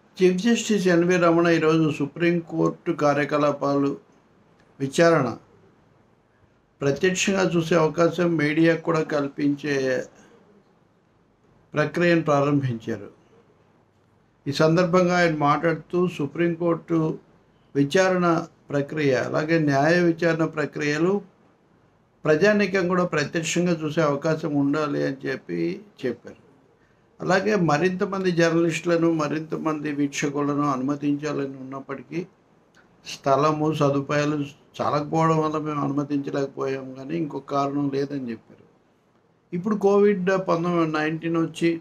chief justice N V Ramana ఈరోజు supreme court కార్యకలాపాలు విచారణ ప్రత్యక్షంగా చూసే అవకాశం మీడియాకు కూడా కల్పించే ప్రక్రియను ప్రారంభించారు ఈ సందర్భంగా ఆయన మాట్లాడుతూ సుప్రీంకోర్టు విచారణ ప్రక్రియ అలాగే న్యాయ విచారణ ప్రక్రియలు ప్రజానీకం కూడా ప్రత్యక్షంగా చూసే అవకాశం ఉండాలి అని చెప్పి చెప్పారు అలాగే మరింత మంది జర్నలిస్టులను మరింత మంది వీక్షకులను అనుమతించాలని ఉన్నప్పటికీ స్థలము సదుపాయాలు చాలకపోవడం వల్ల మేము అనుమతించలేకపోయాం కానీ ఇంకొక కారణం లేదని చెప్పారు ఇప్పుడు కోవిడ్ పంతొమ్మిది నైన్టీన్ వచ్చి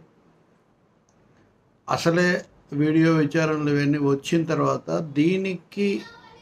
అసలే వీడియో విచారణలు ఇవన్నీ వచ్చిన తర్వాత దీనికి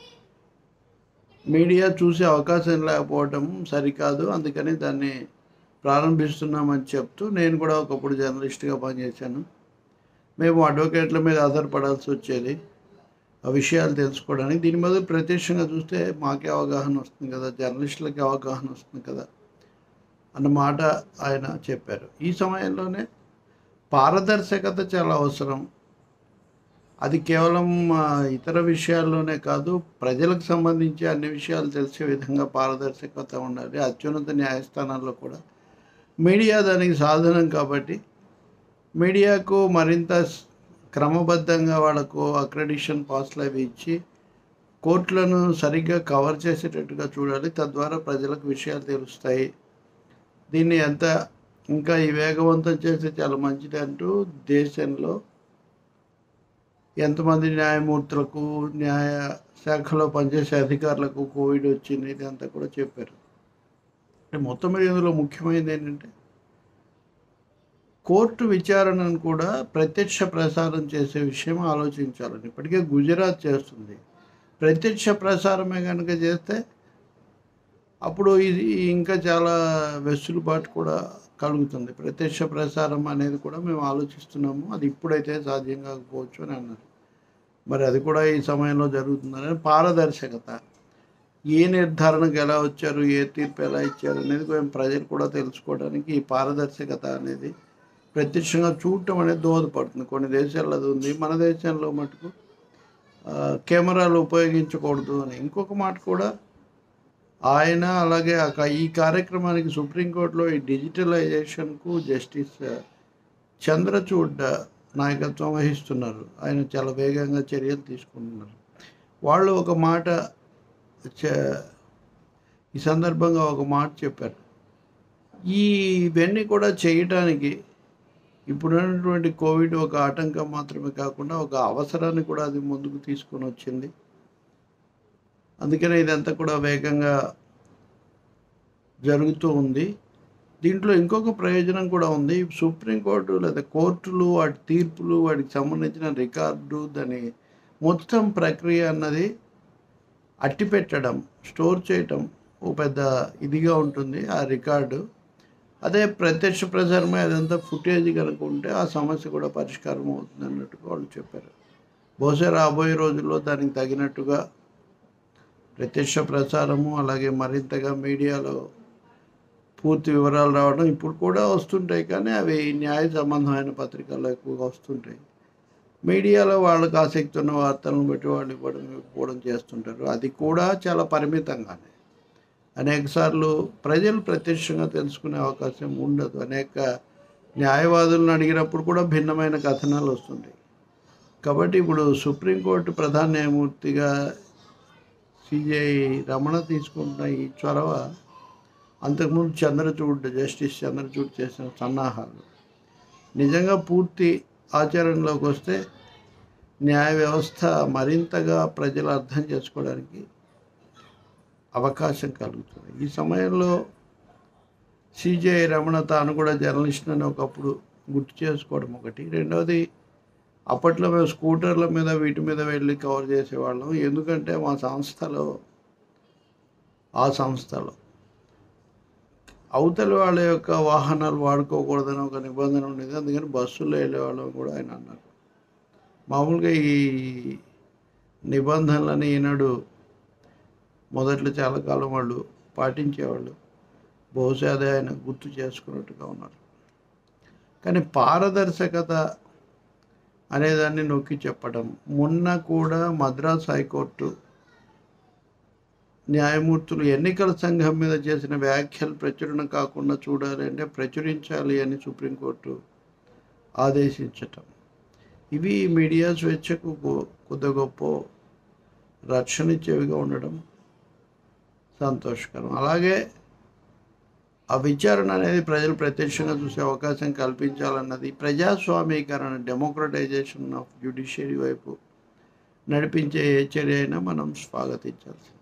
మీడియా చూసే అవకాశం లేకపోవడం సరికాదు అందుకని దాన్ని ప్రారంభిస్తున్నామని చెప్తూ నేను కూడా ఒకప్పుడు జర్నలిస్ట్గా పనిచేశాను మేము అడ్వకేట్ల మీద ఆధారపడాల్సి వచ్చేది ఆ విషయాలు తెలుసుకోవడానికి దీని మీద ప్రత్యక్షంగా చూస్తే మాకే అవగాహన వస్తుంది కదా జర్నలిస్టులకి అవగాహన వస్తుంది కదా అన్న మాట ఆయన చెప్పారు ఈ సమయంలోనే పారదర్శకత చాలా అవసరం అది కేవలం ఆ, ఇతర విషయాల్లోనే కాదు ప్రజలకు సంబంధించి అన్ని విషయాలు తెలిసే విధంగా పారదర్శకత ఉండాలి అత్యున్నత న్యాయస్థానాల్లో కూడా మీడియా దానికి సాధనం కాబట్టి మీడియాకు మరింత స్- క్రమబద్ధంగా వాళ్ళకు అక్రెడిషన్ పాస్లు అవి ఇచ్చి కోర్టులను సరిగ్గా కవర్ చేసేటట్టుగా చూడాలి తద్వారా ప్రజలకు విషయాలు తెలుస్తాయి దీన్ని ఎంత ఇంకా ఈ వేగవంతం చేస్తే చాలా మంచిది అంటూ దేశంలో ఎంతమంది న్యాయమూర్తులకు న్యాయ శాఖలో పనిచేసే అధికారులకు కోవిడ్ వచ్చింది ఇదంతా కూడా చెప్పారు అంటే మొత్తం మీద ఇందులో ముఖ్యమైనది ఏంటంటే కోర్టు విచారణను కూడా ప్రత్యక్ష ప్రసారం చేసే విషయం ఆలోచించాలని ఇప్పటికే గుజరాత్ చేస్తుంది ప్రత్యక్ష ప్రసారమే కనుక చేస్తే అప్పుడు ఇది ఇంకా చాలా వెసులుబాటు కూడా కలుగుతుంది ప్రత్యక్ష ప్రసారం అనేది కూడా మేము ఆలోచిస్తున్నాము అది ఇప్పుడైతే సాధ్యం కాకపోవచ్చు అని అన్నారు మరి అది కూడా ఈ సమయంలో జరుగుతుందని పారదర్శకత ఏ నిర్ధారణకు ఎలా వచ్చారు ఏ తీర్పు ఎలా ఇచ్చారు అనేది కొంచెం ప్రజలు కూడా తెలుసుకోవడానికి ఈ పారదర్శకత అనేది ప్రత్యక్షంగా చూడటం అనేది దోహదపడుతుంది కొన్ని దేశాల్లో అది ఉంది మన దేశంలో మటుకు ఆ, కెమెరాలు ఉపయోగించకూడదు అని ఇంకొక మాట కూడా ఆయన అలాగే ఆ క- ఈ కార్యక్రమానికి సుప్రీంకోర్టులో ఈ డిజిటలైజేషన్కు జస్టిస్ చంద్రచూడ్ నాయకత్వం వహిస్తున్నారు ఆయన చాలా వేగంగా చర్యలు తీసుకుంటున్నారు వాళ్ళు ఒక మాట చ- ఈ సందర్భంగా ఒక మాట చెప్పారు ఈ ఇవన్నీ కూడా చేయటానికి ఇప్పుడున్నటువంటి కోవిడ్ ఒక ఆటంకం మాత్రమే కాకుండా ఒక అవసరాన్ని కూడా అది ముందుకు తీసుకొని వచ్చింది అందుకనే ఇదంతా కూడా వేగంగా జరుగుతూ ఉంది దీంట్లో ఇంకొక ప్రయోజనం కూడా ఉంది సుప్రీంకోర్టు లేదా కోర్టులు వాటి తీర్పులు వాటికి సంబంధించిన రికార్డు దాని మొత్తం ప్రక్రియ అన్నది అట్టిపెట్టడం స్టోర్ చేయటం ఓ పెద్ద ఇదిగా ఉంటుంది ఆ రికార్డు అదే ప్రత్యక్ష ప్రసారమే అదంతా ఫుటేజ్ కనుక ఉంటే ఆ సమస్య కూడా పరిష్కారం అవుతుంది అన్నట్టుగా వాళ్ళు చెప్పారు బహుశా రాబోయే రోజుల్లో దానికి తగినట్టుగా ప్రత్యక్ష ప్రసారము అలాగే మరింతగా మీడియాలో పూర్తి వివరాలు రావడం ఇప్పుడు కూడా వస్తుంటాయి కానీ అవి న్యాయ సంబంధమైన పత్రికల్లో ఎక్కువగా వస్తుంటాయి మీడియాలో వాళ్ళకి ఆసక్తి ఉన్న వార్తలను బట్టి వాళ్ళు ఇవ్వడం ఇవ్వడం చేస్తుంటారు అది కూడా చాలా పరిమితంగానే అనేకసార్లు ప్రజలు ప్రత్యక్షంగా తెలుసుకునే అవకాశం ఉండదు అనేక న్యాయవాదులను అడిగినప్పుడు కూడా భిన్నమైన కథనాలు వస్తుంటాయి కాబట్టి ఇప్పుడు సుప్రీంకోర్టు ప్రధాన న్యాయమూర్తిగా సిజై రమణ తీసుకుంటున్న ఈ చొరవ అంతకుముందు చంద్రచూడ్ జస్టిస్ చంద్రచూడ్ చేసిన సన్నాహాలు నిజంగా పూర్తి ఆచరణలోకి వస్తే న్యాయ వ్యవస్థ మరింతగా ప్రజలు అర్థం చేసుకోవడానికి అవకాశం కలుగుతుంది ఈ సమయంలో సిజే రమణ తాను కూడా జర్నలిస్ట్ అని ఒకప్పుడు గుర్తు చేసుకోవడం ఒకటి రెండవది అప్పట్లో మేము స్కూటర్ల మీద వీటి మీద వెళ్ళి కవర్ చేసేవాళ్ళం ఎందుకంటే మా సంస్థలో ఆ సంస్థలో అవతల వాళ్ళ యొక్క వాహనాలు వాడుకోకూడదని ఒక నిబంధన ఉండేది అందుకని బస్సులో వెళ్ళేవాళ్ళం కూడా ఆయన అన్నారు మామూలుగా ఈ నిబంధనలని ఈనాడు మొదట్లో చాలా కాలం వాళ్ళు పాటించేవాళ్ళు బహుశా అదే ఆయన గుర్తు చేసుకున్నట్టుగా ఉన్నారు కానీ పారదర్శకత అనేదాన్ని నొక్కి చెప్పడం మొన్న కూడా మద్రాస్ హైకోర్టు న్యాయమూర్తులు ఎన్నికల సంఘం మీద చేసిన వ్యాఖ్యలు ప్రచురణ కాకుండా చూడాలి అంటే ప్రచురించాలి అని సుప్రీంకోర్టు ఆదేశించటం ఇవి మీడియా స్వేచ్ఛకు గొ- కొద్ది గొప్ప రక్షణ ఇచ్చేవిగా ఉండడం సంతోషకరం అలాగే ఆ విచారణ అనేది ప్రజలు ప్రత్యక్షంగా చూసే అవకాశం కల్పించాలన్నది ప్రజాస్వామీకరణ డెమోక్రటైజేషన్ ఆఫ్ జ్యుడిషియరీ వైపు నడిపించే ఏ చర్య అయినా మనం స్వాగతించాల్సింది